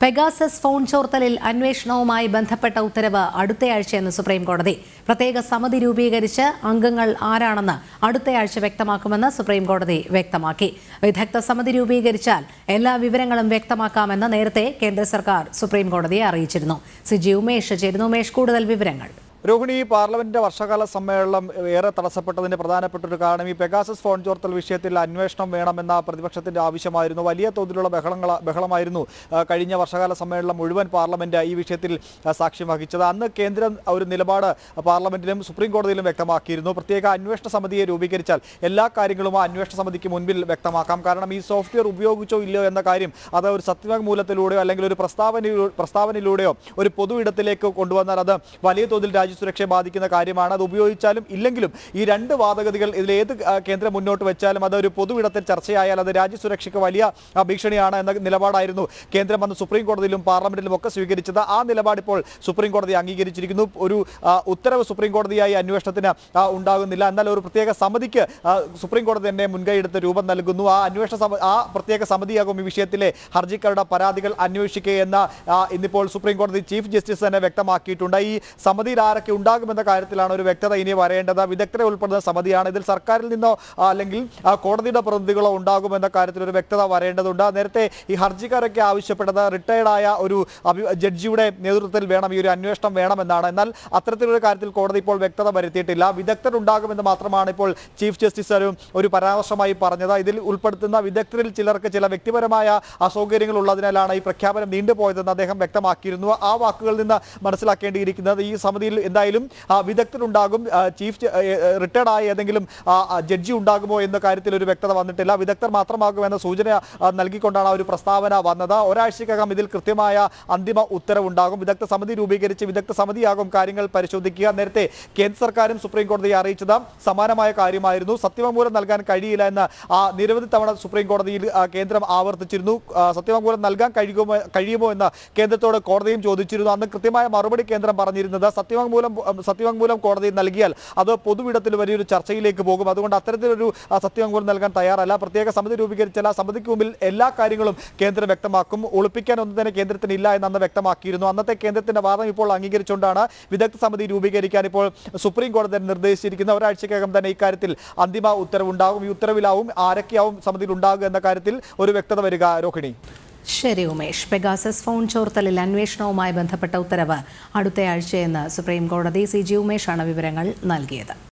Pegasus phone ചോർത്തലിൽ അന്വേഷണവുമായി ബന്ധപ്പെട്ട ഉത്തരവ് അടുത്തയാഴ്ചയെന്ന് സുപ്രീം കോടതി പ്രത്യേക സമിതി രൂപീകരിച്ച് അംഗങ്ങൾ ആരാണെന്ന് അടുത്തയാഴ്ച വ്യക്തമാക്കുമെന്ന് സുപ്രീം കോടതി വ്യക്തമാക്കി വിദഗ്ധ സമിതി രൂപീകരിച്ചാൽ എല്ലാ വിവരങ്ങളും വ്യക്തമാക്കാമെന്ന് നേരത്തെ കേന്ദ്ര സർക്കാർ സുപ്രീം കോടതിയെ അറിയിച്ചിരുന്നു സിജി ഉമേഷ് ചേരുന്നു ഉമേഷ് കൂടുതൽ വിവരങ്ങൾ രോഹിണി പാർലമെന്റിന്റെ വർഷകാല സമ്മേളനം ഏറെ തടസ്സപ്പെട്ടതിന് പ്രധാനപ്പെട്ട ഒരു കാരണം ഈ പെഗാസസ് ഫോൺ ചോർത്തൽ വിഷയത്തിൽ അന്വേഷണം വേണമെന്ന പ്രതിപക്ഷത്തിന്റെ ആവശ്യമായിരുന്നു വലിയ തോതിലുള്ള ബഹളങ്ങൾ ബഹളമായിരുന്നു ആ, കഴിഞ്ഞ വർഷകാല സമ്മേളനം മുഴുവൻ പാർലമെന്റ് ഈ വിഷയത്തിൽ ആ, സാക്ഷ്യം വഹിച്ചത് അന്ന് കേന്ദ്രം ഒരു നിലപാട് പാർലമെന്റിലും സുപ്രീം കോടതിയിലും വ്യക്തമാക്കിയിരുന്നു പ്രത്യേക അന്വേഷണ സമിതിയെ രൂപീകരിച്ചാൽ എല്ലാ കാര്യങ്ങളും ആ അന്വേഷണ സമിതിക്ക് മുൻപിൽ വ്യക്തമാക്കാം കാരണം ഈ സോഫ്റ്റ്വെയർ ഉപയോഗിച്ചോ ഇല്ലയോ എന്ന കാര്യം അത് ഒരു സത്യവാങ്മൂലത്തിലൂടെയോ അല്ലെങ്കിൽ ഒരു പ്രസ്താവന പ്രസ്താവനയിലൂടെയോ ഒരു പൊതു ഇടത്തിലേക്ക് കൊണ്ടുവന്നാൽ അത് വലിയ തോതിൽ രാജ്യസുരക്ഷയെ ബാധിക്കുന്ന കാര്യമാണ് അത് ഉപയോഗിച്ചാലും ഇല്ലെങ്കിലും ഈ രണ്ട് വാദഗതികൾ ഇതിൽ ഏത് ആ, കേന്ദ്രം മുന്നോട്ട് വെച്ചാലും അത് ഒരു പൊതു ഇടത്തിൽ ചർച്ചയായാൽ അത് രാജ്യസുരക്ഷയ്ക്ക് വലിയ ആ, ഭീഷണിയാണ് എന്ന നിലപാടായിരുന്നു കേന്ദ്രം അന്ന് സുപ്രീം കോടതിയിലും പാർലമെന്റിലും ഒക്കെ സ്വീകരിച്ചത് ആ നിലപാട് ഇപ്പോൾ സുപ്രീം കോടതി അംഗീകരിച്ചിരിക്കുന്നു ഒരു ആ, ഉത്തരവ് സുപ്രീം കോടതിയായി അന്വേഷണത്തിന് ആ, ഉണ്ടാകുന്നില്ല എന്നാൽ ഒരു പ്രത്യേക സമിതിക്ക് ആ, സുപ്രീം കോടതി തന്നെ മുൻകൈയെടുത്ത് രൂപം നൽകുന്നു ആ അന്വേഷണ സമ ആ പ്രത്യേക സമിതിയാകും ഈ വിഷയത്തിലെ ഹർജിക്കാരുടെ പരാതികൾ അന്വേഷിക്കുക എന്ന ആ, ഇന്നിപ്പോൾ സുപ്രീം കോടതി ചീഫ് ജസ്റ്റിസ് തന്നെ വ്യക്തമാക്കിയിട്ടുണ്ട് ഈ സമിതിയിൽ ആരൊക്കെ ഉണ്ടാകുമെന്ന കാര്യത്തിലാണ് ഒരു വ്യക്തത ഇനി വരേണ്ടത് വിദഗ്ധരെ ഉൾപ്പെടുന്ന സമിതിയാണ് ഇതിൽ സർക്കാരിൽ നിന്നോ ആ, അല്ലെങ്കിൽ ആ, കോടതിയുടെ പ്രതിനിധികളോ ഉണ്ടാകുമെന്ന കാര്യത്തിൽ ഒരു വ്യക്തത വരേണ്ടതുണ്ട് നേരത്തെ ഈ ഹർജിക്കാരൊക്കെ ആവശ്യപ്പെട്ടത് റിട്ടയർഡ് ആയ ഒരു അഭി ജഡ്ജിയുടെ നേതൃത്വത്തിൽ വേണം ഈ ഒരു അന്വേഷണം വേണമെന്നാണ് എന്നാൽ അത്തരത്തിലൊരു കാര്യത്തിൽ കോടതി ഇപ്പോൾ വ്യക്തത വരുത്തിയിട്ടില്ല വിദഗ്ധരുണ്ടാകുമെന്ന് മാത്രമാണ് ഇപ്പോൾ ചീഫ് ജസ്റ്റിസ് ഒരു ഒരു പരാമർശമായി പറഞ്ഞത് ഇതിൽ ഉൾപ്പെടുത്തുന്ന വിദഗ്ധരിൽ ചിലർക്ക് ചില വ്യക്തിപരമായ അസൗകര്യങ്ങൾ ഉള്ളതിനാലാണ് ഈ പ്രഖ്യാപനം നീണ്ടുപോയതെന്ന് അദ്ദേഹം വ്യക്തമാക്കിയിരുന്നു ആ വാക്കുകളിൽ നിന്ന് മനസ്സിലാക്കേണ്ടിയിരിക്കുന്നത് ഈ സമിതിയിൽ എന്തായാലും ആ, വിദഗ്ധരുണ്ടാകും ആ, ചീഫ് ജ- ഏ, ഏ, റിട്ടയർഡ് ആയ ഏതെങ്കിലും ആ, ആ, ജഡ്ജി ഉണ്ടാകുമോ എന്ന കാര്യത്തിൽ ഒരു വ്യക്തത വന്നിട്ടില്ല വിദഗ്ധർ മാത്രമാകുമെന്ന സൂചന ആ, നൽകിക്കൊണ്ടാണ് ആ ഒരു പ്രസ്താവന വന്നത് ഒരാഴ്ചക്കകം ഇതിൽ കൃത്യമായ അന്തിമ ഉത്തരവുണ്ടാകും വിദഗ്ധ സമിതി രൂപീകരിച്ച് വിദഗ്ധ സമിതിയാകും കാര്യങ്ങൾ പരിശോധിക്കുക നേരത്തെ കേന്ദ്ര സർക്കാരും സുപ്രീം കോടതിയെ അറിയിച്ചത് സമാനമായ കാര്യമായിരുന്നു സത്യവാങ്മൂലം നൽകാൻ കഴിയില്ല എന്ന് ആ, നിരവധി തവണ സുപ്രീം കോടതിയിൽ ആ, കേന്ദ്രം ആവർത്തിച്ചിരുന്നു ആ, സത്യവാങ്മൂലം നൽകാൻ കഴിയുമോ കഴിയുമോ എന്ന് കേന്ദ്രത്തോട് കോടതിയും ചോദിച്ചിരുന്നു അന്ന് കൃത്യമായ മറുപടി കേന്ദ്രം പറഞ്ഞിരുന്നത് സത്യവാങ്മൂലം ഉം, സത്യവാങ്മൂലം കോടതി നൽകിയാൽ അത് പൊതുവിടത്തിൽ വലിയൊരു ചർച്ചയിലേക്ക് പോകും അതുകൊണ്ട് അത്തരത്തിലൊരു ആ, സത്യവാങ്മൂലം നൽകാൻ തയ്യാറല്ല പ്രത്യേക സമിതി രൂപീകരിച്ചാൽ ആ സമിതിക്ക് മുമ്പിൽ എല്ലാ കാര്യങ്ങളും കേന്ദ്രം വ്യക്തമാക്കും ഒളിപ്പിക്കാൻ ഒന്നും തന്നെ കേന്ദ്രത്തിന് ഇല്ല എന്ന് അന്ന് വ്യക്തമാക്കിയിരുന്നു അന്നത്തെ കേന്ദ്രത്തിന്റെ വാദം ഇപ്പോൾ അംഗീകരിച്ചുകൊണ്ടാണ് വിദഗ്ധ സമിതി രൂപീകരിക്കാൻ ഇപ്പോൾ സുപ്രീം കോടതി നിർദ്ദേശിച്ചിരിക്കുന്ന ഒരാഴ്ചക്കകം തന്നെ ഇക്കാര്യത്തിൽ അന്തിമ ഉത്തരവുണ്ടാകും ഈ ഉത്തരവിലാവും ആരൊക്കെയാവും സമിതിയിൽ ഉണ്ടാകുക എന്ന കാര്യത്തിൽ ഒരു വ്യക്തത വരിക രോഹിണി ശരി ഉമേഷ് പെഗാസസ് ഫോൺ ചോർത്തലിൽ അന്വേഷണവുമായി ബന്ധപ്പെട്ട ഉത്തരവ് അടുത്തയാഴ്ചയെന്ന് സുപ്രീം കോടതി സി ജി ഉമേഷാണ് വിവരങ്ങൾ നൽകിയത്